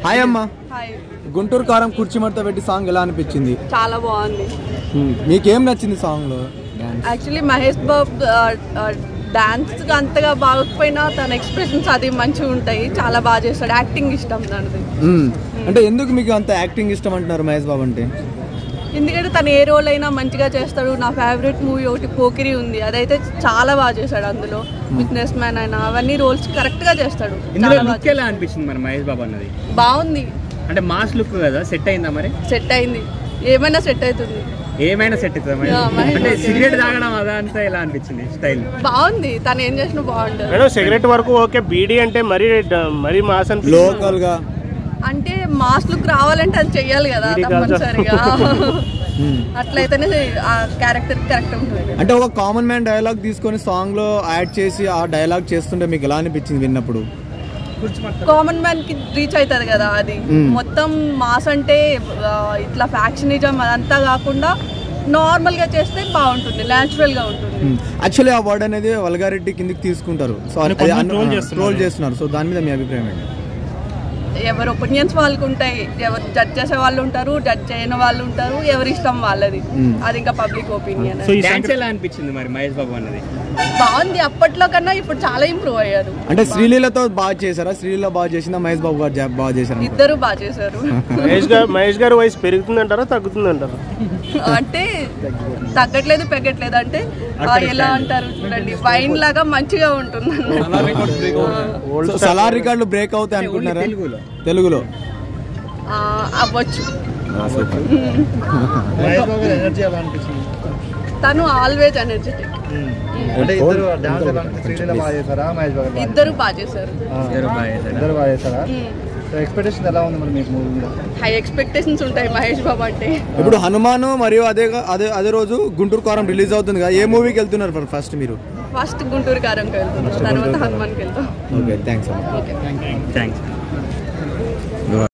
Hi అమ్మ hi Guntur కారం కుర్చీ మడత పెట్టి సాంగ్ ఎలా అనిపించింది చాలా బాగుంది మీకేం నచ్చింది సాంగ్ లో యాక్చువల్లీ మహేష్ బాబు డాన్స్ అంతగా బాగోకపోయినా తన ఎక్స్ప్రెషన్స్ అది మంచిగా ఉంటాయి చాలా బాగా చేస్తాడు యాక్టింగ్ ఇష్టం తనది మ్మ్. అంటే ఎందుకు మీకు అంత యాక్టింగ్ ఇష్టం అంటున్నారు మహేష్ బాబు అంటే ఎందుకంటే తను ఏ రోల్ అయినా మంచిగా చేస్తాడు నా ఫేవరెట్ మూవీ ఒకటి పోకిరి ఉంది అదైతే చాలా బాగా చేశాడు అందులో బిజినెస్ మ్యాన్ అయినా అవన్నీ రోల్స్ కరెక్ట్ గా చేస్తాడు ఇందులో చాలా లుక్ ఎలా అనిపించింది మరి మహేష్ బాబు అన్నది బాగా- బాగుంది అంటే మాస్ లుక్ కదా సెట్ అయిందా మరి సెట్ అయింది ఏమైనా సెట్ అవుతుంది ఏమైనా సెట్ అవుతుందా మరి Yeah, మహేష్ అంటే బాబు. సిగరెట్ తాగడం అదంతా ఎలా అనిపించింది స్టైల్ బాగుంది తను ఏం చేసినా బాగుంటుంది మేడం సిగరెట్ వరకు ఓకే బీడీ అంటే మరీ మరీ మాస్ అనిపిస్తుంది లోకల్ గా అంటే మాస్ లుక్ రావాలంటే అది చెయ్యాలి కదా ఇది కాదు. తప్పనిసరిగా అట్లయితేనే ఆ క్యారెక్టర్ కరెక్ట్ ఉంటుంది అంటే ఒక కామన్ మ్యాన్ డైలాగ్ తీసుకొని సాంగ్ లో యాడ్ చేసి ఆ డైలాగ్ చేస్తుంటే మీకు ఎలా అనిపించింది విన్నప్పుడు కామన్ మ్యాన్ కి రీచ్ అవుతుంది కదా అది మ్మ్. మొత్తం మాస్ అంటే ఆ, ఇట్లా ఫ్యాక్షనిజం అదంతా కాకుండా నార్మల్ గా చేస్తే బాగుంటుంది న్యాచురల్ గా ఉంటుంది యాక్చువల్లీ ఆ వర్డ్ అనేది వల్గారిటీ కిందకి తీసుకుంటారు సో ట్రోల్ చేస్తున్నారు సో దాని మీద మీ అభిప్రాయం ఏంటి ఎవరి ఒపీనియన్స్ వాళ్ళకు ఉంటాయి ఎవరు జడ్జ్ చేసే వాళ్ళు ఉంటారు జడ్జ్ చేయని వాళ్ళు ఉంటారు ఎవరి ఇష్టం వాళ్ళది మ్మ్. అది ఇంకా పబ్లిక్ ఒపీనియన్ డాన్స్ ఎలా అనిపించింది మరి మహేష్ బాబు అన్నది బాగుంది అప్పట్లో కన్నా ఇప్పుడు చాలా ఇంప్రూవ్ అయ్యారు అంటే శ్రీలీలతో బాగా చేశారా శ్రీలీల బాగా చేసిందా మహేష్ బాబు గారు జా- బాగా చేశారా ఇద్దరు బాగా చేశారు మహేష్ గారు మహేష్ గారి వయసు పెరుగుతుందంటారా తగ్గుతుందంటారా అంటే తగ్గట్లేదు పెగ్గట్లేదు అంటే ఆ, ఎలా అంటారు చూడండి వైన్ లాగా మంచిగా ఉంటుంది సో సలార్ రికార్డులు బ్రేక్ అవుతాయి అనుకుంటున్నారా తెలుగులో తెలుగులో ఆ, అవ్వచ్చు తను ఆల్వేజ్ ఎనర్జెటిక్ అంటే ఇద్దరు డాన్స్ ఎలా అనిపిస్తుంది? శ్రీలీల బాగా చేశారా మహేష్ బాబు బాగా ఇద్దరు బాగా చేశారు చేశారా? ఇద్దరు బాగా చేశారా సో ఎక్స్పెక్టేషన్ ఎలా ఉంది మరి మీకు మూవీ మీద హై ఎక్స్పెక్టేషన్స్ ఉంటాయి మహేష్ బాబు అంటే ఇప్పుడు హనుమాను మరియు అదే అదే అదే రోజు గుంటూరు కారం రిలీజ్ అవుతుంది కదా ఏ మూవీకి వెళ్తున్నారు ఫస్ట్ మీరు ఫస్ట్ గుంటూరు కారంకి వెళ్తాం తర్వాత హనుమాన్కి వెళ్తాం ఓకే థ్యాంక్స్ ఓకే థ్యాంక్స్